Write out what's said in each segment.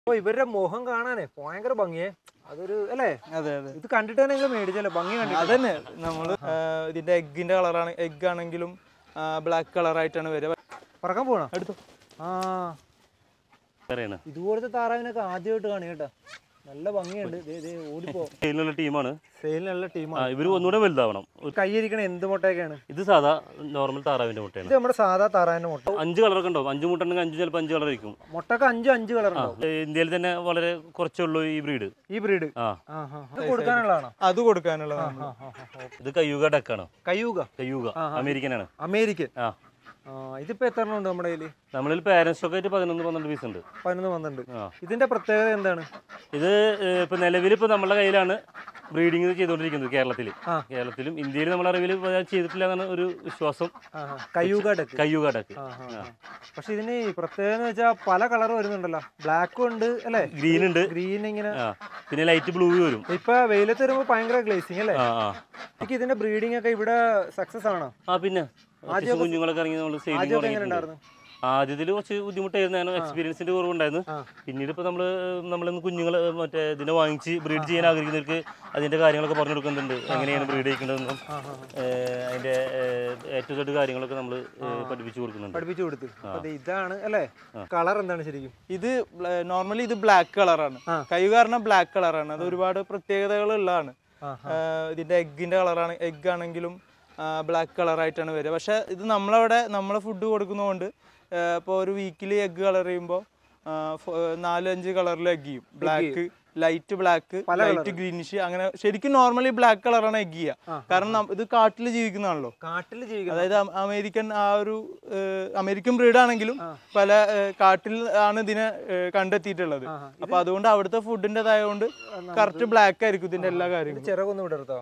അപ്പൊ ഇവരുടെ മുഖം കാണാനേ ഭയങ്കര ഭംഗിയേ അതൊരു അല്ലേ അതെ അതെ ഇത് കണ്ടിട്ട് തന്നെ നിങ്ങൾ മേടിച്ചല്ലേ ഭംഗി കണ്ടിട്ട് അതന്നെ നമ്മള് ആ, ഇതിന്റെ എഗ്ഗിന്റെ കളറാണ് എഗ് ആണെങ്കിലും ബ്ലാക്ക് കളറായിട്ടാണ് വരിക പറക്കാൻ പോണോ എടുത്തു ആ പറയണ ഇതുപോലത്തെ താറാവിനൊക്കെ ആദ്യമായിട്ട് കാണുക കേട്ടോ നല്ല ഭംഗിയുണ്ട് ദേ, ദേ, ഓടിപ്പോ സെയിലുള്ള ടീമാണ് സെയിലിനുള്ള ആ ടീമാണ് ഇവർ ഒന്നുകൂടെ വലുതാവണം ഒരു- കൈയിരിക്കണ എന്ത് മുട്ടയൊക്കെയാണ് ഇത് സാധാ നോർമൽ താറാവിന്റെ ഇത് മുട്ടയാണ് നമ്മുടെ സാധാ താറാവിന്റെ മുട്ട അഞ്ച് കളറൊക്കെ ഉണ്ടാവും അഞ്ച് മുട്ട ഉണ്ടെങ്കിൽ അഞ്ച് ചിലപ്പോൾ അഞ്ച് കളർ ആയിരിക്കും മുട്ടക്ക് അഞ്ച് അഞ്ച് കളർ ആ ഉണ്ടാവും ഏ, ഇന്ത്യയിൽ തന്നെ വളരെ കുറച്ചേ ഉള്ളൂ ഈ ബ്രീഡ് ഈ ബ്രീഡ് ആ ഇത് കൊടുക്കാനുള്ളതാണോ അത് കൊടുക്കാനുള്ളതാണ് ഇത് കയ്യൂക ഡക്കാണ് കയ്യൂക കയ്യൂക അമേരിക്കനാണ് അമേരിക്കൻ ആ ആ ഇതിപ്പോ എത്ര എണ്ണം ഉണ്ട് നമ്മുടെ കയ്യില് നമ്മളിൽ പാരന്റ് സ്റ്റോക്ക് ആയിട്ട് പതിനൊന്ന് പന്ത്രണ്ട് പീസ് ഉണ്ട് പതിനൊന്ന് പന്ത്രണ്ട് ആ ഇതിന്റെ പ്രത്യേകത എന്താണ് ഇത് ഇപ്പൊ നിലവിൽ ഇപ്പൊ നമ്മുടെ കയ്യിലാണ് ബ്രീഡിങ് ചെയ്തുകൊണ്ടിരിക്കുന്നത് കേരളത്തിൽ ആ. കേരളത്തിലും ഇന്ത്യയിൽ നമ്മുടെ അറിവിൽ ചെയ്തിട്ടില്ല എന്നാണ് ഒരു വിശ്വാസം കയ്യൂക ഡക്ക് കയ്യൂക ഡക്ക് ആ, ആ, ആ. പക്ഷെ ഇതിന് ഈ പ്രത്യേകത എന്ന് വെച്ചാൽ പല കളർ വരുന്നുണ്ടല്ലോ ബ്ലാക്കും ഉണ്ട് അല്ലേ ഗ്രീൻ ഉണ്ട് ഗ്രീൻ ഇങ്ങനെ ആ പിന്നെ ലൈറ്റ് ബ്ലൂ വരും ഇപ്പൊ വെയിലത്ത് വരുമ്പോ ഭയങ്കര ഗ്ലേസിങ് അല്ലേ ആ ആ എനിക്ക് ഇതിന്റെ ബ്രീഡിംഗ് ഒക്കെ ഇവിടെ സക്സസ് ആണോ ആ പിന്നെ അത്യാവശ്യം കുഞ്ഞുങ്ങളൊക്കെ ഇറങ്ങി നമ്മൾ സെയിലിംഗ് ആദ്യമൊക്കെ എങ്ങനെ തുടങ്ങിയിട്ടുണ്ട് ഉണ്ടായിരുന്നു ആദ്യത്തിൽ കുറച്ച് ബുദ്ധിമുട്ടായിരുന്നു ഞാൻ എക്സ്പീരിയൻസിന്റെ കുറവുണ്ടായിരുന്നു ആ. പിന്നീട് ഇപ്പൊ നമ്മള് നമ്മളിന്ന് കുഞ്ഞുങ്ങൾ മറ്റേ ഇതിനെ വാങ്ങിച്ച് ബ്രീഡ് ചെയ്യാൻ ആഗ്രഹിക്കുന്നവർക്ക് അതിന്റെ കാര്യങ്ങളൊക്കെ പറഞ്ഞു കൊടുക്കുന്നുണ്ട് എങ്ങനെയാണ് ബ്രീഡ് ചെയ്യേണ്ടതെന്നും ആ, ആ, ആ. ഏഹ് അതിന്റെ ഏറ്റവും തൊട്ട് കാര്യങ്ങളൊക്കെ നമ്മൾ പഠിപ്പിച്ചു കൊടുക്കുന്നുണ്ട് പഠിപ്പിച്ചു കൊടുത്ത് അപ്പൊ ദേ ഇതാണ് അല്ലേ കളർ എന്താണ് ശരിക്കും ഇത് നോർമലി ഇത് ബ്ലാക്ക് കളറാണ് ആ. കൈ കാരണം ബ്ലാക്ക് കളറാണ് അത് ഒരുപാട് പ്രത്യേകതകൾ ഉള്ളതാണ് ആ, ഇതിന്റെ എഗ്ഗിന്റെ കളറാണ് എഗ് ആണെങ്കിലും ബ്ലാക്ക് കളറായിട്ടാണ് വരിക പക്ഷെ ഇത് നമ്മളവിടെ നമ്മളെ ഫുഡ് കൊടുക്കുന്നതുകൊണ്ട് ഇപ്പോൾ ഒരു വീക്കിലി എഗ്ഗ് കളർ ചെയ്യുമ്പോൾ നാലഞ്ച് കളറിൽ എഗ് ചെയ്യും black light black light greenish അങ്ങനെ ശരിക്കും നോർമലി ബ്ലാക്ക് കളറാണ് എഗ് ചെയ്യുക കാരണം നം- ഇത് കാട്ടിൽ ജീവിക്കുന്നതാണല്ലോ കാട്ടിൽ ജീവിക്കുന്നത് അതായത് അം- അമേരിക്കൻ ആ ഒരു ഏഹ്, അമേരിക്കൻ ബ്രീഡ് ആണെങ്കിലും പല ഏഹ്, കാട്ടിൽ ആണ് ഇതിനെ ഏഹ്, കണ്ടെത്തിയിട്ടുള്ളത് അപ്പൊ അതുകൊണ്ട് അവിടുത്തെ ഫുഡിൻ്റെതായതുകൊണ്ട് കറക്റ്റ് ബ്ലാക്ക് ആയിരിക്കും ഇതിന്റെ എല്ലാ കാര്യങ്ങളും ചിറകൊന്നും വിടർത്തോ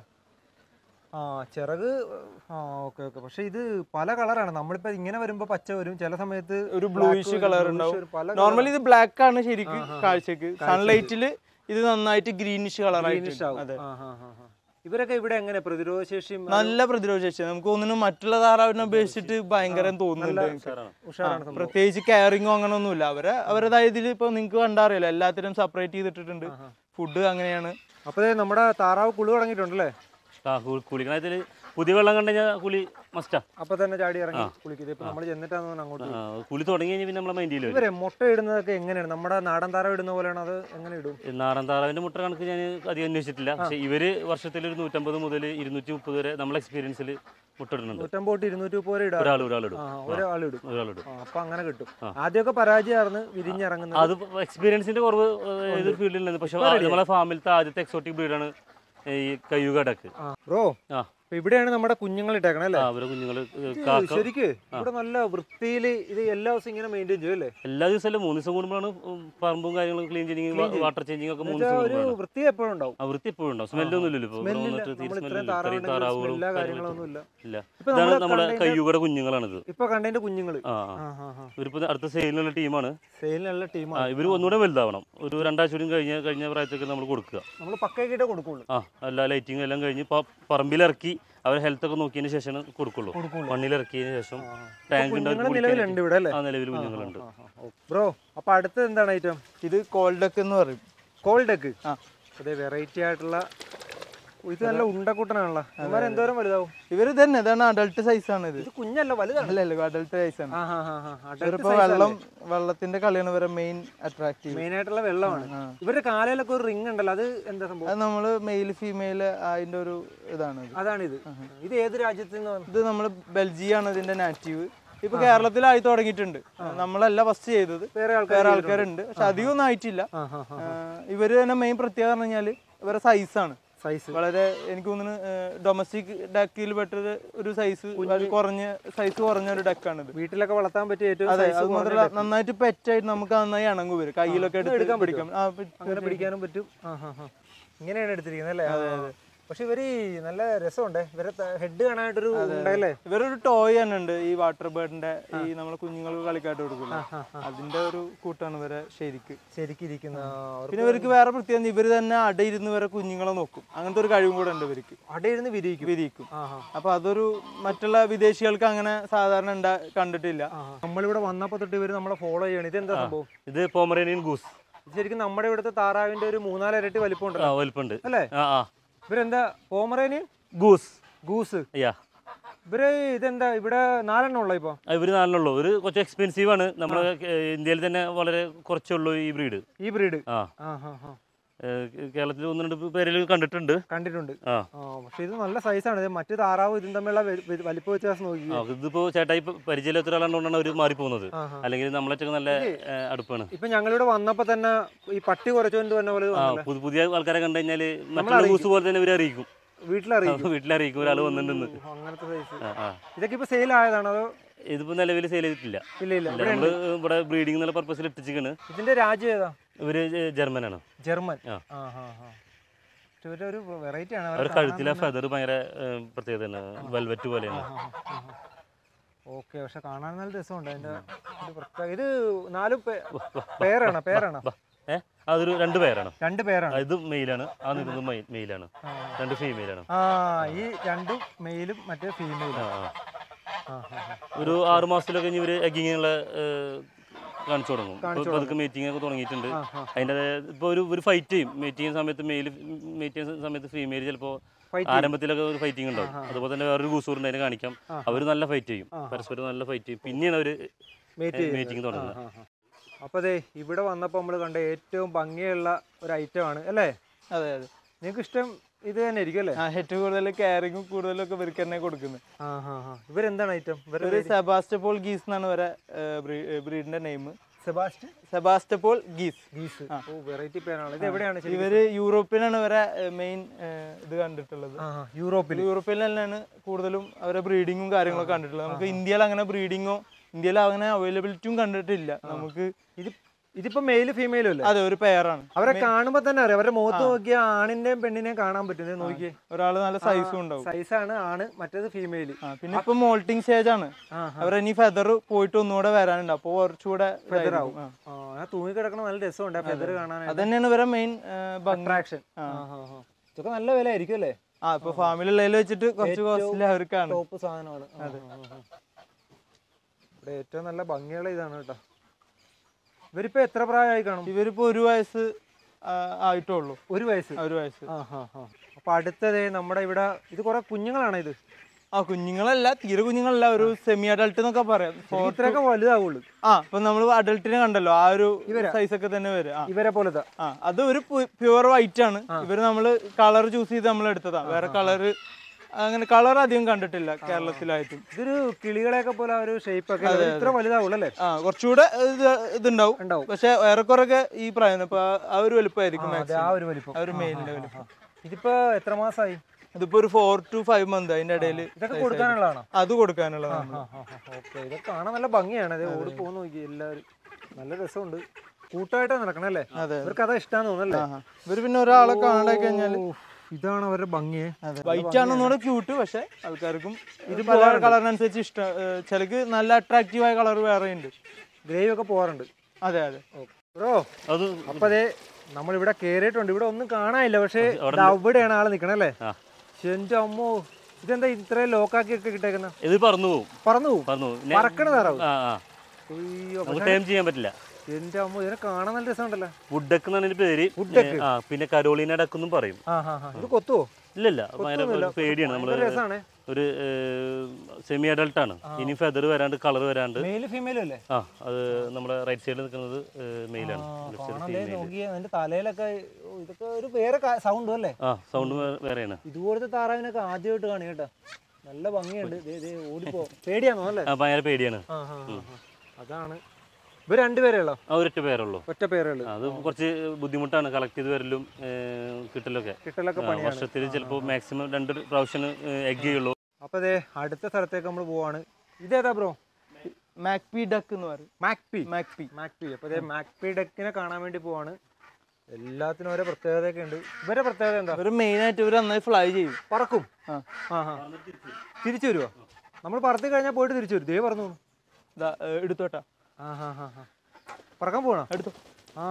ആ ചിറക് ആ ഓക്കെ ഓക്കെ പക്ഷെ ഇത് പല കളറാണ് നമ്മളിപ്പോ ഇങ്ങനെ വരുമ്പോ പച്ച വരും ചില സമയത്ത് ഒരു black ബ്ലൂയിഷ് വരും, കളർ bluish ഉണ്ടാവും വരും, പല നോർമലി ഇത് ബ്ലാക്ക് ആണ് ശരിക്കും കാഴ്ചക്ക് സൺലൈറ്റിൽ ഇത് നന്നായിട്ട് ഗ്രീനിഷ് കളറായിട്ട് greenish ആവും. അതെ ആ, ആ, ആ, ആ. ഇവരൊക്കെ ഇവിടെ എങ്ങനെ പ്രതിരോധ ശേഷിയും നല്ല പ്രതിരോധ ശേഷി നമുക്ക് ഒന്നിനും മറ്റുള്ള താറാവിനെ അപേക്ഷിച്ചിട്ട് ഭയങ്കര തോന്നുന്നുണ്ട് എനിക്ക്. ഉഷാറാണ് സംഭവം. പ്രത്യേകിച്ച് കെയറിങ്ങോ അങ്ങനൊന്നുമില്ല അവരെ അവരുടേതായ ഇതിൽ ഇപ്പൊ നിങ്ങൾക്ക് കണ്ടറിയില്ല എല്ലാത്തിനും സെപ്പറേറ്റ് ചെയ്തിട്ടിട്ടുണ്ട് ഫുഡ് അങ്ങനെയാണ് അപ്പൊ ദേ നമ്മുടെ താറാവ് കുളി തുടങ്ങിയിട്ടുണ്ടല്ലേ ആ കു- കുളിക്കണത്തിൽ പുതിയ വെള്ളം കണ്ടു കഴിഞ്ഞാൽ കുളി മസ്റ്റാ അപ്പൊ തന്നെ ചാടി ഇറങ്ങി കുളിക്കുന്നത് ഇപ്പൊ നമ്മൾ ചെന്നിട്ടാന്ന് തോന്നുന്നു അങ്ങോട്ട് പോകുന്നത്. കുളി തുടങ്ങി കഴിഞ്ഞാൽ പിന്നെ നമ്മളെ മൈൻഡിൽ വരും ഇവരെ മുട്ട ഇടുന്നതൊക്കെ എങ്ങനെയാണ് നമ്മുടെ നാടൻ താറാവ് ഇടുന്ന പോലെയാണ് അത് എങ്ങനെ ഇടും ഈ നാടൻ താറാവിന്റെ മുട്ട കണക്ക് ഞാൻ അധികം അന്വേഷിച്ചിട്ടില്ല പക്ഷെ ഇവര് വർഷത്തിൽ ഒരു നൂറ്റമ്പത് മുതൽ ഇരുന്നൂറ്റി മുപ്പത് വരെ നമ്മളെ എക്സ്പീരിയൻസിൽ മുട്ട ഇടുന്നുണ്ട് നൂറ്റമ്പത് തൊട്ട് ഇരുന്നൂറ്റി മുപ്പത് വരെ ഇടാം ഒരാൾ ഒരാളിടും ആ ഒരാൾ ഇടും ഒരാളിടും ആ, അപ്പൊ അങ്ങനെ കിട്ടും ആദ്യമൊക്കെ പരാജയമായിരുന്നു വിരിഞ്ഞിറങ്ങുന്നത് അത് എക്സ്പീരിയൻസിന്റെ കുറവ് ഏഹ്, ഏത് ഫീൽഡിൽ നിന്ന് പക്ഷെ നമ്മളെ ഫാമിലത്തെ ആദ്യത്തെ എക്സോട്ടിക് ബ്രീഡാണ് ഈ കയ്യുക ഡക്ക് ബ്രോ ആ അപ്പൊ ഇവിടെയാണ് നമ്മുടെ കുഞ്ഞുങ്ങൾ ഇട്ടേക്കണേ അല്ലേ ആ, അവരെ കുഞ്ഞുങ്ങൾ കാക്ക ശരിക്ക് ഇവിടെ നല്ല വൃത്തിയില് ഇത് എല്ലാ ദിവസവും ഇങ്ങനെ മെയിൻറ്റെയിൻ ചെയ്യും അല്ലേ എല്ലാ ദിവസവും അല്ല മൂന്ന് ദിവസം കൂടുമ്പോഴാണ് ഉം, പറമ്പും കാര്യങ്ങളും ക്ലീൻ ചെയ്യിങ് വാട്ടർ ചേഞ്ചിങ് ഒക്കെ മൂന്ന് ദിവസം ഒരു കൂടുമ്പോഴാണ് വൃത്തി എപ്പോഴും ഉണ്ടാവും ആ വൃത്തി എപ്പോഴും ഉണ്ടാവും സ്മെല്ലൊന്നും ഇല്ലല്ലോ ഇപ്പോൾ ഇവിടെ സ്മെല്ലില്ല വന്നിട്ട് തീരെ നമ്മൾ ഇത്രയും സ്മെല്ലില്ല ഇത്രയും താറാവുണ്ടെങ്കിൽ താറാവുകളും സ്മെല്ലാ കാര്യങ്ങളൊന്നും കാര്യങ്ങളൊന്നും ഇല്ല ഇല്ല ഇപ്പൊ ഇതാണ് നമ്മള് നമ്മുടെ കണ്ടതിന്റെ- കയ്യുകയുടെ കുഞ്ഞുങ്ങളാണിത് ഇപ്പൊ കണ്ടതിന്റെ കുഞ്ഞുങ്ങള് ആ ആ ആ ആ ഇവരിപ്പോ അടുത്ത സെയിലിനുള്ള ടീമാണ് സെയിലിനുള്ള ആ ടീമാണ് ഇവർ ഒന്നുകൂടെ വലുതാവണം ഒരു രണ്ടാഴ്ച കൂടി കഴിഞ്ഞ കഴിഞ്ഞ പ്രായത്തേക്ക് നമ്മൾ കൊടുക്കുക നമ്മൾ പക്കയാക്കിട്ടേ കൊടുക്കുള്ളൂ ആ എല്ലാ ലൈറ്റിങ്ങും എല്ലാം കഴിഞ്ഞ് പ- പറമ്പിലിറക്കി അവരെ ഹെൽത്ത് ഒക്കെ നോക്കിയതിന് ശേഷം കൊടുക്കുള്ളൂ കൊടുക്കുള്ളൂ. മണ്ണിലിറക്കിയതിന് ശേഷം ടാങ്ക് ഉണ്ട് കുഞ്ഞുങ്ങൾ നിലവിലുണ്ട് ഇവിടെ അല്ലേ ആ നിലവിൽ കുഞ്ഞുങ്ങളുണ്ട് ബ്രോ അപ്പൊ അടുത്തത് എന്താണ് ഐറ്റം ഇത് കോൾഡക്ക് എന്ന് പറയും കോൾഡക്ക് ആ. അതെ വെറൈറ്റി ആയിട്ടുള്ള ഇത് നല്ല ഉണ്ടക്കൂട്ടനാണല്ലോ ഇവന്മാർ എന്തോരം വലുതാവും ഇവര് തന്നെ ഇതാണ് അഡൾട്ട് സൈസ് ആണ് ഇത് ഇത് കുഞ്ഞല്ല വലുതാണ് അല്ലല്ലോ അഡൾട്ട് സൈസ് ആണ് ആ ഹാ ഹാ ഹാ ഇവരിപ്പോ വെള്ളം വെള്ളത്തിന്റെ കളിയാണ് ഇവരെ മെയിൻ അട്രാക്റ്റീവ് മെയിൻ ആയിട്ടുള്ള വെള്ളമാണ് ഇവരുടെ കാലയിലൊക്കെ ഒരു റിംഗ് ഉണ്ടല്ലോ അത് എന്താ സംഭവം അത് നമ്മള് മെയിൽ ഫീമെയിൽ അതിന്റെ ഒരു ഇതാണ് ഇത് അതാണിത് ഇത് ഏത് രാജ്യത്ത് നിന്ന് വന്ന- ഇത് നമ്മള് ബെൽജിയാണ് ഇതിന്റെ നാറ്റീവ് ഇപ്പൊ കേരളത്തിലായി തുടങ്ങിയിട്ടുണ്ട് നമ്മളല്ല ഫസ്റ്റ് ചെയ്തത് വേറെ ആൾക്കാർ വേറെ ആൾക്കാരുണ്ട് പക്ഷെ അധികം ഒന്നും ആയിട്ടില്ല ആ ഹാ ഹാ ആ, ഇവര് തന്നെ മെയിൻ പ്രത്യേകത പറഞ്ഞു കഴിഞ്ഞാല് ഇവരെ സൈസാണ് സൈസ് വളരെ എനിക്ക് തോന്നുന്നു ഡൊമസ്റ്റിക് ഡക്കിൽ പെട്ടത് ഒരു സൈസ് കുറഞ്ഞ സൈസ് കുറഞ്ഞ ഒരു ഡക്കാണിത് വീട്ടിലൊക്കെ വളർത്താൻ പറ്റിയ ഏറ്റവും അതെ size അത് കുറഞ്ഞ മാത്രമല്ല നന്നായിട്ട് പെറ്റായിട്ട് നമുക്ക് നന്നായി ഇണങ്ങും വരും കയ്യിലൊക്കെ എടുത്ത് പിടിക്കാം ആ, പി- അങ്ങനെ പിടിക്കാനും പറ്റും ആ ഹാ ഹാ ഇങ്ങനെയാണ് എടുത്തിരിക്കുന്നത് അല്ലേ പക്ഷെ ഇവര് ഈ നല്ല രസമുണ്ട് ഇവരെ ഹെഡ് കാണാനായിട്ടൊരു ഉണ്ടല്ലേ ഇവരൊരു ടോയ് തന്നെ ഉണ്ട് ഈ വാട്ടർ ബേർഡിന്റെ ഈ നമ്മളെ കുഞ്ഞുങ്ങൾക്ക് കളിക്കാട്ട് കൊടുക്കില്ല അതിന്റെ ഒരു കൂട്ടാണ് ഇവരെ ശരിക്ക് ശരിക്കിരിക്കുന്ന പിന്നെ ഇവർക്ക് വേറെ പ്രത്യേകത ഇവര് തന്നെ അടയിരുന്ന് ഇവരെ കുഞ്ഞുങ്ങളെ നോക്കും അങ്ങനത്തെ ഒരു കഴിവും കൂടെ ഉണ്ട് ഇവർക്ക് അടയിരുന്ന് വിരിയിക്കും വിരിയിക്കും ആ ഹാ അപ്പൊ അതൊരു മറ്റുള്ള വിദേശികൾക്ക് അങ്ങനെ സാധാരണ ഉണ്ടാ കണ്ടിട്ടില്ല ആ നമ്മളിവിടെ വന്നപ്പോ തൊട്ട് ഇവര് നമ്മളെ ഫോളോ ചെയ്യണം ഇതെന്താ സംഭവം ഇത് പോമറേനിയൻ ഗൂസ് ഇത് ശരിക്കും നമ്മുടെ ഇവിടുത്തെ താറാവിന്റെ ഒരു മൂന്നാല് ഇരട്ടി വലിപ്പം ആ ഉണ്ടല്ലോ വലിപ്പമുണ്ട് അല്ലേ ആ ആ ഇവരെന്താ പോമറേന് ഗൂസ് ഗൂസ് യാ ഇവര് ഇതെന്താ ഇവിടെ നാലെണ്ണം ഉള്ള ഇപ്പൊ ഇവർ നാലിനുള്ളൂ ഒരു കുറച്ച് എക്സ്പെൻസീവ് ആണ് നമ്മുടെ ഇന്ത്യയിൽ തന്നെ വളരെ കുറച്ചേ ഉള്ളൂ ഈ ബ്രീഡ് ഈ ബ്രീഡ് ആ ആ ഹാ ഹാ ഏഹ് കേരളത്തിൽ ഒന്ന് രണ്ട് പേരിൽ കണ്ടിട്ടുണ്ട് കണ്ടിട്ടുണ്ട് ആ ആ പക്ഷെ ഇത് നല്ല സൈസാണ് ഇത് മറ്റു താറാവ് ഇതും തമ്മിലുള്ള വെ- വെ- വലിപ്പ വ്യത്യാസം നോക്കി ആ, ഇതിപ്പോ ചേട്ടായി പരിചയമില്ലാത്ത ഒരാളുകൊണ്ടാണ് അവർ മാറിപ്പോകുന്നത് ആ, ആ. അല്ലെങ്കിൽ നമ്മളൊക്കെ നല്ല ഏഹ്, അടുപ്പാണ് ഇപ്പൊ ഞങ്ങളിവിടെ വന്നപ്പോ തന്നെ ഈ പട്ടി കുറച്ചുകൊണ്ട് വന്ന പോലെ ആ തോന്നുന്നല്ലേ? പുതിയ പുതിയ ആൾക്കാരെ കണ്ടു കഴിഞ്ഞാല് മറ്റുള്ള ഗൂസ് പോലെ തന്നെ ഇവരെ അറിയിക്കും വീട്ടിലറിയിക്കും വീട്ടിലറിയിക്കും ഒരാൾ വന്നിട്ടുണ്ടെന്ന് ഓ, അങ്ങനത്തെ സൈസ് ആ, ആ. ഇതൊക്കെ ഇപ്പൊ സെയിൽ ആയതാണോ അതോ ഇതിപ്പോ നിലവിൽ സെയിൽ ചെയ്തിട്ടില്ല ഇല്ല ഇല്ല ഇല്ല, നമ്മള് ഇവിടെ ബ്രീഡിംഗ് എന്നുള്ള പർപ്പസിൽ ഇട്ടിച്ചിരിക്കണ് ഇതിന്റെ രാജ്യം ഏതാ ഇവര് ജെ- ജർമ്മനാണ് ജർമ്മൻ ആ. ആ ഹാ ഹാ ഇവരുടെ ഒരു വെറൈറ്റി ആണ് അവരുടെ കഴുത്തിലെ ഫെദർ ഭയങ്കര ഏഹ്, പ്രത്യേകതയാണ് വെൽവെറ്റ് പോലെയാണ് ഓക്കെ പക്ഷെ കാണാൻ നല്ല രസമുണ്ട് അതിന്റെ ഒരു പ്രത്യേക ഇത് നാല് പേ- പേരാണോ പേരാണോ ബാ, ഏ അതൊരു രണ്ട് പേരാണ് രണ്ട് പേരാണ് ഇത് മെയിലാണ് ആ നിൽക്കുന്നത് മെയിലാണ് ആ. രണ്ട് ഫീമെയിലാണ് ആ ഈ രണ്ടും മെയിലും മറ്റേ ഫീമെയിലും ആ ആ ആ ഹാ ഹാ ഒരു ആറ് മാസത്തിലൊക്കെ ഇനി ഇവര് എഗ്ഗിങ്ങുള്ള കാണിച്ചു തുടങ്ങും ഇപ്പൊ പതുക്കെ മീറ്റിംഗ് ഒക്കെ തുടങ്ങിയിട്ടുണ്ട് ആ, ആ. അതിന്റെ ഇപ്പൊ ഒരു ഒരു ഫൈറ്റ് ചെയ്യും മീറ്റ് ചെയ്യുന്ന സമയത്ത് മെയിൽ മീറ്റ് ചെയ്യുന്ന സമയത്ത് ഫീമെയിൽ ചിലപ്പോ Fight ആരംഭത്തിലൊക്കെ ഒരു ഫൈറ്റിംഗ് ഉണ്ടാവും അതുപോലെ തന്നെ വേറൊരു ഗൂസൂറിന് അതിനെ കാണിക്കാം അവർ നല്ല ഫൈറ്റ് ചെയ്യും പരസ്പരം നല്ല ഫൈറ്റ് ചെയ്യും പിന്നെയാണ് അവര് മീറ്റ് മീറ്റിംഗ് തുടങ്ങുന്നത് അപ്പൊ അതെ ഇവിടെ വന്നപ്പോ നമ്മൾ കണ്ട ഏറ്റവും ഭംഗിയുള്ള ഒരു ഐറ്റം ആണ് അല്ലേ അതെ അതെ നിങ്ങൾക്ക് ഇഷ്ടം ഇത് തന്നെ ആയിരിക്കും അല്ലേ ആ ഏറ്റവും കൂടുതൽ കെയറിങ്ങും കൂടുതലൊക്കെ ഇവർക്ക് തന്നെ കൊടുക്കുന്നത് ആ ഹാ ഹാ ഇവരെന്താണ് ഐറ്റം ഒരു ഇവര് സെബാസ്റ്റപോൾ ഗീസ് എന്നാണ് ഇവരെ ബ്രീഡിന്റെ name Sebastian Sebastopol geese geese ഓ വെറൈറ്റി പേരാണ് ഇത് എവിടെയാണ് ശരി ഇവര് യൂറോപ്പിലാണ് ഇവരെ മെയിൻ ഇത് കണ്ടിട്ടുള്ളത് ആ ഹാ, യൂറോപ്പിൽ യൂറോപ്പിൽ തന്നെയാണ് കൂടുതലും അവരെ ബ്രീഡിങ്ങും കാര്യങ്ങളൊക്കെ കണ്ടിട്ടുള്ളത് നമുക്ക് ഇന്ത്യയിൽ അങ്ങനെ ബ്രീഡിങ്ങോ ഇന്ത്യയിൽ അങ്ങനെ അവൈലബിലിറ്റിയും കണ്ടിട്ടില്ല നമുക്ക് ഇത് ഇതിപ്പോ മെയിലും ഫീമെയിലും അല്ലേ അതെ ഒരു പെയറാണ് അവരെ കാണുമ്പോ തന്നെ അറിയാം അവരുടെ മുഖത്ത് നോക്കിയ ആണിന്റെയും പെണ്ണിനെയും കാണാൻ പറ്റും ഇത് നോക്കിയേ ഒരാൾ നല്ല സൈസും ഉണ്ടാവും സൈസാണ് ആണ് മറ്റേത് ഫീമെയിൽ ആ, പിന്നെ ഇപ്പൊ മോൾട്ടിങ് സ്റ്റേജ് ആണ് ആ അവരെ ഇനി ഫെദർ പോയിട്ട് ഒന്നുകൂടെ വരാനുണ്ട് അപ്പൊ കുറച്ചുകൂടെ ഫെദറാവും ഇതായിരിക്കും. ആ. ആ തൂങ്ങി കിടക്കണ നല്ല രസമുണ്ട് ആ ഫെദർ കാണാനായിട്ട് അതന്നെയാണ് ഇവരെ മെയിൻ ഭംഗി അട്രാക്ഷൻ ഇതൊക്കെ നല്ല വില ആയിരിക്കും അല്ലേ ആ ഇപ്പൊ ഫാമിലി ഉള്ളതിൽ വെച്ചിട്ട് കുറച്ച് കോസ്റ്റ്ലി അവർക്കാണ് ടോപ്പ് സാധനമാണ് ആ, ആ, ആ. ഇവിടെ ഏറ്റവും നല്ല ഭംഗിയുള്ള ഇതാണ് കേട്ടോ ഇവരിപ്പോ എത്ര പ്രായമായി കാണും ഇവരിപ്പോ ഒരു വയസ്സ് ആ, ആയിട്ടേ ഉള്ളൂ ഒരു വയസ്സ് ആ, ഒരു വയസ്സ് ആ ഹാ ഹാ അപ്പൊ അടുത്തതേ നമ്മുടെ ഇവിടെ ഇത് കുറെ കുഞ്ഞുങ്ങളാണ് ഇത് ആ കുഞ്ഞുങ്ങളല്ല തീരെ കുഞ്ഞുങ്ങളല്ല ഒരു സെമി അഡൾട്ട് എന്നൊക്കെ പറയാം ശരിക്കും ഇത്രയൊക്കെ വലുതാവുള്ളൂ ആ ഇപ്പൊ നമ്മൾ അഡൾട്ടിനെ കണ്ടല്ലോ ആ ഒരു സൈസ് ഒക്കെ തന്നെ വരും ആ ഇവരെ പോലത്തെ ആ അത് ഒരു പ്യുവർ വൈറ്റ് ആണ് ഇവര് നമ്മള് കളർ ചൂസ് ചെയ്ത് നമ്മൾ എടുത്തതാ വേറെ കളർ അങ്ങനെ കളർ അധികം കണ്ടിട്ടില്ല കേരളത്തിലായിട്ടും ഇതൊരു കിളികളെയൊക്കെ പോലെ ആ ഒരു ഷേപ്പ് ഒക്കെ ഇവര് ഇത്ര വലുതാവുള്ളൂ അല്ലേ ആ കുറച്ചുകൂടെ ഇത് ഇതുണ്ടാവും ഉണ്ടാവും. പക്ഷെ ഏറെക്കുറൊക്കെ ഈ പ്രായം ഇപ്പൊ ആ- ആ ഒരു വലുപ്പമായിരിക്കും അതെ ആ maximum. ഒരു വലിപ്പം ആ ഒരു മെയിലിന്റെ വലുപ്പം ഇതിപ്പോ എത്ര മാസമായി ഇതിപ്പോ ഒരു ഫോർ ടു ഫൈവ് മന്ത് അതിന്റെ ഇടയിൽ ഇതൊക്കെ കൊടുക്കാനുള്ളതാണോ അത് കൊടുക്കാനുള്ളതാണ് ഓക്കെ ഇതൊക്കെ കാണാൻ നല്ല ഭംഗിയാണ് ഇത് ഓടി പോകുന്ന നോക്കി എല്ലാവരും നല്ല രസമുണ്ട് കൂട്ടമായിട്ടാ നടക്കണേ അല്ലേ അതെ. ഇവർക്ക് അതാ ഇഷ്ടാന്ന് തോന്നല്ലേ ആഹാ. ഇവര് പിന്നെ ഒരാളെ കാണാൻ കഴിഞ്ഞാല് ഇതാണ് അവരുടെ ഭംഗിയെ വൈറ്റ് ആണ് ഒന്നുകൂടെ ക്യൂട്ട് പക്ഷെ ആൾക്കാർക്കും ഇത് പല കളറിനനുസരിച്ച് ഇഷ്ടം ഏഹ് ചിലക്ക് നല്ല അട്രാക്റ്റീവ് ആയ കളർ വേറെ ഉണ്ട് ഗ്രേവ് ഒക്കെ പോവാറുണ്ട് അതെ അതെ ബ്രോ അത് അപ്പൊ അതെ നമ്മളിവിടെ കേറിയിട്ടുണ്ട് ഇവിടെ ഒന്നും കാണാനില്ല പക്ഷേ ദാ അവിടെയാണ് ആള് നിക്കണല്ലേ ആ. എന്റെ അമ്മോ ഇതെന്താ ഇത്രയും ലോക്കാക്കി ഒക്കെ കിട്ടേക്കുന്ന ഇത് പറന്നു പോകും പറന്നു പോകും പറന്നു പോകും പറക്കണ താറാവ് ആ ആ അയ്യോ നമുക്ക് ടൈം ചെയ്യാൻ പറ്റില്ല എന്റെ അമ്മ ഇതിനെ കാണാൻ നല്ല രസമുണ്ടല്ലോ വുഡക്ക് എന്നാണ് ഇതിന്റെ പേര് വുഡക്ക്? ആ പിന്നെ കരോളീന ഡക്ക് എന്നും പറയും ആ ഹാ ഹാ ഇത് കൊത്തുവോ ഇല്ലല്ല ഭയങ്കര ഒരു പേടിയാണ് നമ്മള് ഭയങ്കര രസാണ് ഒരു സെമി അഡൾട്ട് ആണ് ഇനി ഫെദർ വരാണ്ട് കളർ വരാണ്ട് മെയിലും ഫീമെയിലും അല്ലേ ആ അത് നമ്മുടെ റൈറ്റ് സൈഡിൽ നിൽക്കുന്നത് മെയിലാണ് കാണാൻ ദേ നോക്കിയേ അതിന്റെ തലയിലൊക്കെ ഓ, ഇതൊക്കെ ഒരു വേറെ സൗണ്ടും അല്ലേ ആ സൗണ്ട് വേറെയാണ് ഇതുപോലത്തെ താറാവിനൊക്കെ ആദ്യമായിട്ട് കാണി കേട്ടോ നല്ല ഭംഗിയുണ്ട് ദേ, ദേ, ഓടിപ്പോ പേടിയാണോ അല്ലേ ആ ഭയങ്കര പേടിയാണ് ആ, ആ, ആ, ആ. അതാണ് ഇവർ രണ്ടുപേരേ ഉള്ളോ ആ ഒരൊറ്റ പേരുള്ളൂ ഒറ്റ പേരേ ഉള്ളൂ അത് കുറച്ച് ബുദ്ധിമുട്ടാണ് കളക്ട് ചെയ്ത് വരലും ഏ, കിട്ടലൊക്കെ കിട്ടലൊക്കെ ആ, പണിയാണ് വർഷത്തിൽ ചിലപ്പോൾ മാക്സിമം രണ്ട് പ്രാവശ്യം എഗ് ചെയ്യുള്ളൂ അപ്പൊ ദേ അടുത്ത സ്ഥലത്തേക്ക് നമ്മൾ പോവാണ് ഇതേതാ ബ്രോ മാക്പി ഡക്ക് എന്ന് പറയും മാക്പി മാക്പി മാക്പി അപ്പൊ ദേ മാക്പി ഡക്കിനെ കാണാൻ വേണ്ടി പോവാണ് എല്ലാത്തിനും ഓരോ പ്രത്യേകതയൊക്കെ ഉണ്ട് ഇവരെ പ്രത്യേകത എന്താ ഇവര് മെയിൻ ആയിട്ട് ഇവര് നന്നായി ഫ്ലൈ ചെയ്യും പറക്കും ആ. ആ ആ തിരിച്ചു വരുവോ നമ്മൾ പറത്തി കഴിഞ്ഞാൽ പോയിട്ട് തിരിച്ചു വരും ദേ പറഞ്ഞു ഇതാ ഏഹ് എടുത്തോട്ടാ ആ ഹാ ഹാ ഹാ പറക്കാൻ പോകണോ എടുത്തോ ആ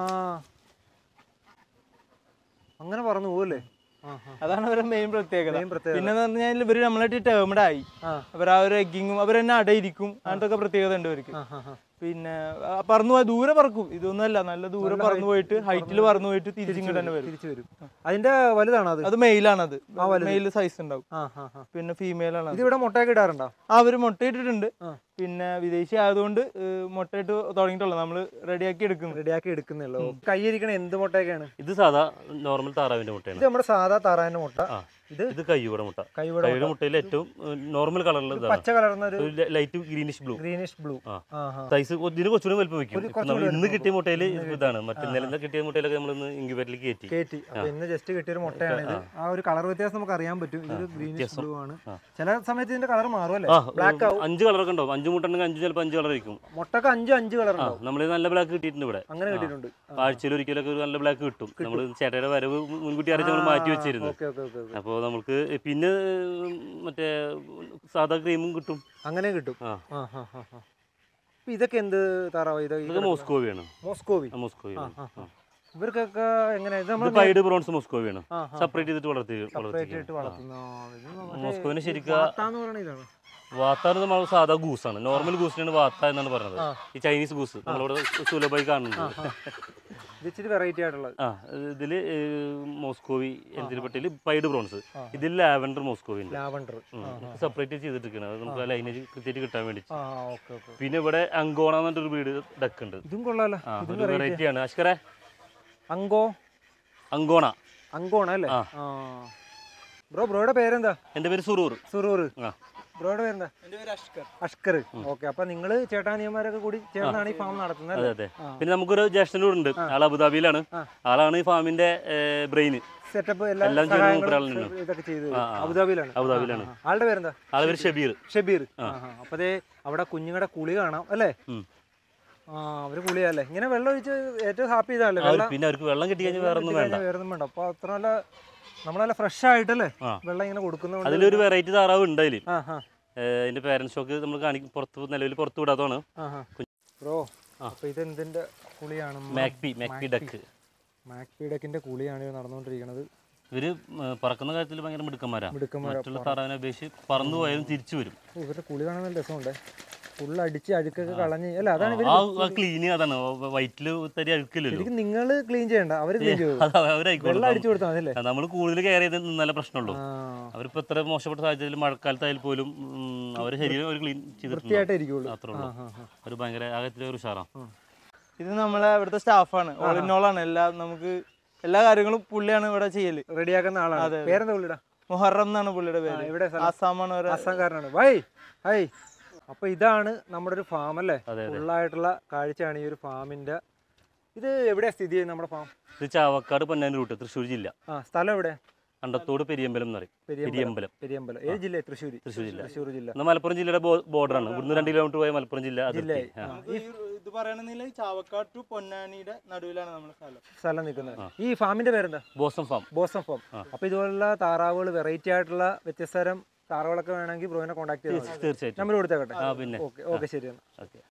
അങ്ങനെ പറന്നു പോവല്ലേ ആ ആ അതാണ് അവരുടെ മെയിൻ പ്രത്യേകത മെയിൻ പ്രത്യേകത പിന്നെ പറഞ്ഞാൽ ഇവര് നമ്മളായിട്ട് ടേംഡ് ആയി ആ അവർ ആ ഒരു എഗ്ഗിങ്ങും അവർ തന്നെ അടയിരിക്കും അങ്ങനത്തെ ഒക്കെ പ്രത്യേകത ഉണ്ട് അവർക്ക് ആ, ആ, ആ. പിന്നെ ആ, പറന്നു പോയി ദൂരെ പറക്കും ഇതൊന്നുമല്ല നല്ല ദൂരെ പറന്നു പോയിട്ട് ഹൈറ്റിൽ പറന്നു പോയിട്ട് തിരിച്ചിങ്ങോട്ട് തന്നെ വരും തിരിച്ചു വരും അതിന്റെ വലുതാണോ അത് അത് മെയിലാണത് മെയിൽ സൈസ് ഉണ്ടാവും ആ ആ ആ പിന്നെ ഫീമെയിൽ ആണ് ഇത് ഇവിടെ മുട്ടയൊക്കെ ഇടാറുണ്ടോ ആ അവര് മുട്ടയിട്ടിട്ടുണ്ട് ആ. പിന്നെ വിദേശി ആയതുകൊണ്ട് ഏഹ്, മുട്ടയിട്ട് തുടങ്ങിയിട്ടുള്ളൂ നമ്മള് റെഡിയാക്കി എടുക്കുന്നു റെഡിയാക്കി എടുക്കുന്നുള്ളൂ കൈയിരിക്കണ എന്ത് മുട്ടയൊക്കെയാണ് ഇത് സാധാ നോർമൽ താറാവിന്റെ മുട്ടയാണ് ഇത് നമ്മുടെ സാധാ താറാവിന്റെ മുട്ട ആ ഇത് ഇത് കയ്യൂടെ മുട്ട കൈവിടെ കയ്യുടെ മുട്ടയിൽ ഏറ്റവും നോർമൽ കളറിൽ ഇതാണ് പച്ച കലർന്ന ഒരു light greenish blue greenish blue ആ. ആ ആ സൈസ് ഇതിന് കുറച്ചുകൂടി വലുപ്പം വെക്കും ഒരു ഇപ്പൊ നമ്മൾ കുറച്ചുകൂടി ഇന്ന് കിട്ടിയ മുട്ടയിൽ ഇതാണ് മറ്റേ നിലന്ന് കിട്ടിയ മുട്ടയിലൊക്കെ നമ്മൾ ഇന്ന് ഇൻക്യുബേറ്ററിൽ കയറ്റി കേറ്റി അപ്പൊ ഇന്ന് ജസ്റ്റ് കിട്ടിയൊരു മുട്ടയാണ് ഇത് ആ ഒരു കളർ വ്യത്യാസം നമുക്ക് അറിയാൻ പറ്റും ഇതൊരു ഗ്രീനിഷ് ബ്ലൂ ആണ് ആ. ചില സമയത്ത് ഇതിന്റെ കളർ മാറും അല്ലേ ആ ബ്ലാക്ക് ആവും അഞ്ച് കളറൊക്കെ ഉണ്ടാവും അഞ്ച് മുട്ട ഉണ്ടെങ്കിൽ അഞ്ച് ചിലപ്പോൾ അഞ്ച് കളർ ആയിരിക്കും മുട്ടക്ക് അഞ്ച് അഞ്ച് കളർ ആ ഉണ്ടാവും നമ്മൾ നല്ല ബ്ലാക്ക് കിട്ടിയിട്ടുണ്ട് ഇവിടെ അങ്ങനെ കിട്ടിയിട്ടുണ്ട് ആഴ്ചയിൽ ഒരിക്കലൊക്കെ ഒരു നല്ല ബ്ലാക്ക് കിട്ടും നമ്മൾ ചേട്ടയുടെ വരവ് മുൻകൂട്ടി അറിയിച്ച് നമ്മൾ മാറ്റി വെച്ചിരുന്നു ഓക്കെ ഓക്കെ ഓക്കെ അപ്പോൾ നമുക്ക് പിന്നെ ഉം, മറ്റേ സാധാ ക്രീമും കിട്ടും അങ്ങനെ കിട്ടും ആ ആ ആ ആ ആ. അപ്പൊ ഇതൊക്കെ എന്ത് താറാവ് ഇത് ഇത് മോസ്കോവിയാണ് മോസ്കോവി ആ, മോസ്കോവിയാണ് ആ, ആ. ഇവർക്കൊക്കെ എങ്ങനെ ഇത് ഇത് നമ്മൾ പൈഡ് ബ്രോൺസ് മോസ്കോവിയാണ് ആ, ആ. സെപ്പറേറ്റ് ചെയ്തിട്ട് വളർത്തി സെപ്പറേറ്റ് വളർത്തി ഇട്ട് വളർത്തുന്ന ആ, ഇത് മറ്റേ മോസ്കോവിന് ഈ ശരിക്കും വാത്താന്ന് പറയണ ഇതാണ് വാത്താണ് നമ്മൾ സാധാ ഗൂസാണ് നോർമൽ ഗൂസിനാണ് വാത്ത എന്നാണ് പറഞ്ഞത് ആ. ഈ ചൈനീസ് ഗൂസ് നമ്മളിവിടെ സുലഭമായി കാണുന്നുണ്ട് ഇത് ഇച്ചിരി വെറൈറ്റി ആയിട്ടുള്ളത് ആ ഇതില് മോസ്കോവി എന്തിൽപ്പെട്ടിൽ പൈഡ് ബ്രോൺസ് ആ. ഇതിൽ ലാവൻഡർ മോസ്കോവി ഉണ്ട് ലാവണ്ടർ സെപ്പറേറ്റ് ചെയ്തിട്ടിരിക്കുന്നത് അത് നമുക്ക് ലൈനേജ് കൃത്യമായിട്ട് കിട്ടാൻ വേണ്ടി ആ ഓക്കെ ഓക്കെ പിന്നെ ഇവിടെ അങ്കോണ എന്നൊരു വീട് ഡക്ക് ഉണ്ട് ഇതും കൊള്ളാലോ ആ ഇതും ഒരു വെറൈറ്റി വെറൈറ്റി ആണ് അഷ്കറെ അങ്കോ അങ്കോണ അങ്കോണ അല്ലേ ആ. ആ ബ്രോ ബ്രോയുടെ പേരെന്താ എൻ്റെ പേര് സുറൂർ സുറൂർ ആ ബ്രോയുടെ പേരെന്താ എന്റെ പേര് അഷ്കർ അഷ്കർ ഓക്കെ അപ്പൊ നിങ്ങള് ചേട്ടാനിയന്മാരൊക്കെ കൂടി ചേർന്നാണ് ഈ ഫാം നടത്തുന്നത് അതെ അല്ലേ അതെ പിന്നെ നമുക്കൊരു ജ്യേഷ്ഠൻ കൂടെ ഉണ്ട് ആൾ അബുദാബിയിലാണ് ആ. ആളാണ് ഈ ഫാമിന്റെ ബ്രെയിന് സെറ്റപ്പ് എല്ലാ എല്ലാം ചെയ്യുന്നത് സഹായങ്ങളും മൂപ്പരാളാണ്. ഇതൊക്കെ ചെയ്ത് ആ, ആ. അബുദാബിയിലാണ് അബുദാബിയിലാണ് ആ, ആ. ആളുടെ പേരെന്താ ആളെ പേര് ഷബീർ ഷബീർ അപ്പൊ ദേ അവിടെ കുഞ്ഞുങ്ങളുടെ കുളി കാണാം അല്ലേ ഉം. ആ അവര് കുളിയല്ലേ ഇങ്ങനെ വെള്ളം ഒഴിച്ച് ഏറ്റവും ഹാപ്പി ഇതാണല്ലേ ആ, വെള്ളം പിന്നെ അവർക്ക് വെള്ളം കിട്ടി കഴിഞ്ഞാൽ വേറെ ഒന്നും വേണ്ട വേറെ ഒന്നും വേണ്ട അപ്പൊ അത്ര നല്ല നമ്മളല്ല ഫ്രഷ് ആയിട്ടല്ലേ ആ. വെള്ളം ഇങ്ങനെ കൊടുക്കുന്നതുകൊണ്ട് അതിലൊരു വെറൈറ്റി താറാവ് ഉണ്ട് അതിൽ ആ ആ അതിന്റെ പേരൻസ് ഷോക്ക് നമ്മൾ കാണിക്കും പുറത്ത് നിലവിൽ പുറത്ത് വിടാത്തതാണ് ആ ബ്രോ അപ്പൊ ഇത് എന്തിന്റെ കുളിയാണ് മാക്പി മാക്പി ഡക്ക് മാക്പീഡക്കിന്റെ കുളിയാണ് ഇത് നടന്നുകൊണ്ടിരിക്കുന്നത് ഇവര് ഉം, പറക്കുന്ന കാര്യത്തിൽ ഭയങ്കര മിടുക്കന്മാരാ മിടുക്കന്മാരാ. മറ്റുള്ള താറാവിനെ അപേക്ഷിച്ച് പറന്നു പോയാലും തിരിച്ചു വരും ഓ, ഇവരുടെ കുളി കാണാൻ നല്ല രസമുണ്ട് ഫുള്ള് അടിച്ച് അഴുക്കൊക്കെ കളഞ്ഞ് അല്ല അതാണ് ഇവര് ആ ക്ലീൻ അതാണ് വൈറ്റില് തരി അഴുക്കില്ലല്ലോ ശരിക്കും നിങ്ങൾ ക്ലീൻ ചെയ്യണ്ട അവര് ക്ലീൻ ചെയ്തു അത് അവരായിക്കോളും വെള്ളം അടിച്ചു കൊടുത്താൽ മതി അല്ലേ നമ്മൾ കൂടുതൽ കെയർ ചെയ്ത് നിന്നാലേ പ്രശ്നമുള്ളൂ ആ അവരിപ്പോ എത്ര മോശപ്പെട്ട സാഹചര്യത്തിൽ മഴക്കാലത്തായാലും പോലും ഉം, അവരെ ശരീരം അവർ ക്ലീൻ ചെയ്തിട്ടുണ്ട് വൃത്തിയായിട്ടേ ഇരിക്കുള്ളൂ അത്രേ ഉള്ളൂ ആ, ആ. അവർ ഭയങ്കര ആകത്തിലെ ഒരു ഉഷാറാണ് ഇത് നമ്മളെ ഇവിടുത്തെ സ്റ്റാഫാണ് ഓൾ ഇൻ ഓൾ ആണ് എല്ലാ നമുക്ക് എല്ലാ കാര്യങ്ങളും പുള്ളിയാണ് ഇവിടെ ചെയ്യല് റെഡിയാക്കുന്ന ആളാണ് പേരെന്താ പുള്ളിയുടെ മുഹറം എന്നാണ് പുള്ളിയുടെ ആ, പേര് എവിടെ സ്ഥലം? ആസാമാണ് ഒരു ആസാംകാരനാണ് വൈ ഹൈ അപ്പൊ ഇതാണ് നമ്മുടെ ഒരു ഫാം അല്ലേ അതെ, അതെ. ഫുള്ളായിട്ടുള്ള കാഴ്ചയാണ് ഈ ഒരു ഫാമിന്റെ ഇത് എവിടെയാ സ്ഥിതി ചെയ്യുന്നത് നമ്മുടെ ഫാം ഇത് ചാവക്കാട് പൊന്നാനി റൂട്ട് തൃശ്ശൂർ ജില്ല ആ സ്ഥലം എവിടെ അണ്ടത്തോട് പെരിയമ്പലം എന്ന് പറയും പെരിയമ്പലം പെരിയമ്പലം പെരിയമ്പലം ഏത് ജില്ല തൃശ്ശൂർ തൃശ്ശൂർ ജില്ല തൃശ്ശൂർ ജില്ല എന്നാൽ മലപ്പുറം ജില്ലയുടെ ബോർഡറാണ് ഇവിടുന്ന് രണ്ട് കിലോമീറ്റർ പോയ മലപ്പുറം ജില്ല അതിർത്തി ജില്ലയായി. ആ. ആ. ഈ ഇത് പറയണെന്നില്ല ചാവക്കാട് ടു പൊന്നാനിയുടെ നടുവിലാണ് നമ്മുടെ സ്ഥലം സ്ഥലം നിൽക്കുന്നത് ഈ ഫാമിന്റെ പേരെന്താ ബോസം ഫാം ബോസം ഫാം അപ്പൊ ഇതുപോലുള്ള താറാവുകൾ വെറൈറ്റി ആയിട്ടുള്ള വ്യത്യസ്ത തരം താറാവുകളൊക്കെ വേണമെങ്കിൽ ബ്രോയിനെ കോൺടാക്ട് ചെയ്താൽ മതി തീർച്ചയായിട്ടും നമ്പർ കൊടുത്തേക്കട്ടെ ആ പിന്നെ ഓക്കെ ഓക്കെ ശരി എന്നാ ഓക്കെ